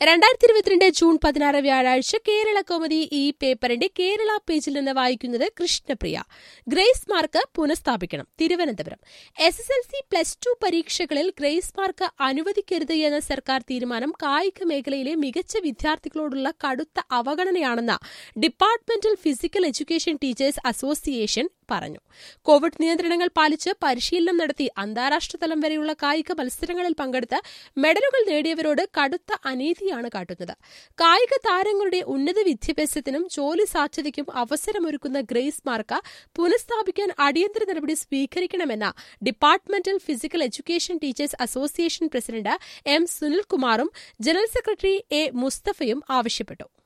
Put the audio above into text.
രണ്ടായിരത്തി ഇരുപത്തിരണ്ട് ജൂൺ പതിനാറ് വ്യാഴാഴ്ച കേരള കോമഡി ഈ പേപ്പറിന്റെ കേരള പേജിൽ നിന്ന് വായിക്കുന്നത് കൃഷ്ണപ്രിയ ഗ്രേസ് മാർക്ക് പുനഃസ്ഥാപിക്കണം Thiruvananthapuram S S L C plus two പരീക്ഷകളിൽ ഗ്രേസ് മാർക്ക് അനുവദിക്കരുത് എന്ന സർക്കാർ തീരുമാനം കായിക മേഖലയിലെ മികച്ച വിദ്യാർത്ഥികളോടുള്ള കടുത്ത അവഗണനയാണെന്ന് departmental physical education teachers association പറഞ്ഞു കോവിഡ് നിയന്ത്രണങ്ങൾ പാലിച്ച് പരിശീലനം നടത്തി അന്താരാഷ്ട്ര തലം വരെയുള്ള കായിക മത്സരങ്ങളിൽ പങ്കെടുത്ത് മെഡലുകൾ നേടിയവരോട് കടുത്ത അനീതിയാണ് കാട്ടുന്നത് കായിക താരങ്ങളുടെ ഉന്നത വിദ്യാഭ്യാസത്തിനും ജോലി സാധ്യതയ്ക്കും അവസരമൊരുക്കുന്ന ഗ്രേസ് മാർക്ക് പുനഃസ്ഥാപിക്കാൻ അടിയന്തര നടപടി സ്വീകരിക്കണമെന്ന് departmental physical education teachers association president M സുനിൽകുമാറും ജനറൽ സെക്രട്ടറി എ മുസ്തഫയും ആവശ്യപ്പെട്ടു